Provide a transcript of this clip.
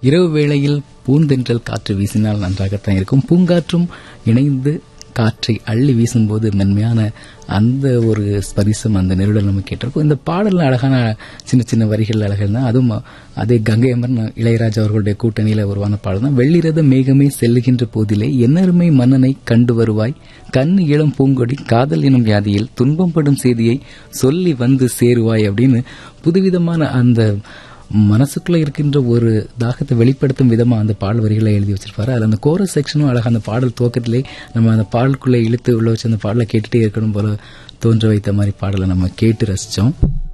இரவு வேளையில் பூந்தென்றல் காற்று வீசினால் நன்றாகத்தான் இருக்கும் பூங்காற்றும் இணைந்து காற்றை அள்ளி வீசும்போது மென்மையான அந்த ஒரு ஸ்பரிசம் அந்த நெருடல் நம்ம கேட்டிருக்கோம் இந்த பாடல்ல அழகான சின்ன சின்ன வரிகள் அழகல் தான் அதுவும் அதே கங்கை அமரன் இளையராஜா அவர்களுடைய கூட்டணியில உருவான பாடல் தான் வெள்ளிரத மேகமே செல்லுகின்ற போதிலே என்னருமை மன்னனை கண்டு வருவாய் கண் இளம் பூங்கொடி காதல் எனும் வியாதியில் துன்பம் படும் செய்தியை சொல்லி வந்து சேருவாய் அப்படின்னு புதுவிதமான அந்த மனசுக்குள்ள இருக்கின்ற ஒரு தாகத்தை வெளிப்படுத்தும் விதமா அந்த பாடல் வரிகளை எழுதி வச்சிருப்பாரு அதுல அந்த கோரஸ் செக்ஷனும் அழகா அந்த பாடல் துவக்கத்திலே நம்ம அந்த பாடலுக்குள்ள இழுத்து உள்ள வச்சு அந்த பாடலை கேட்டுட்டே இருக்கணும் போல தோன்ற வைத்த மாதிரி பாடலை நம்ம கேட்டு ரசிச்சோம்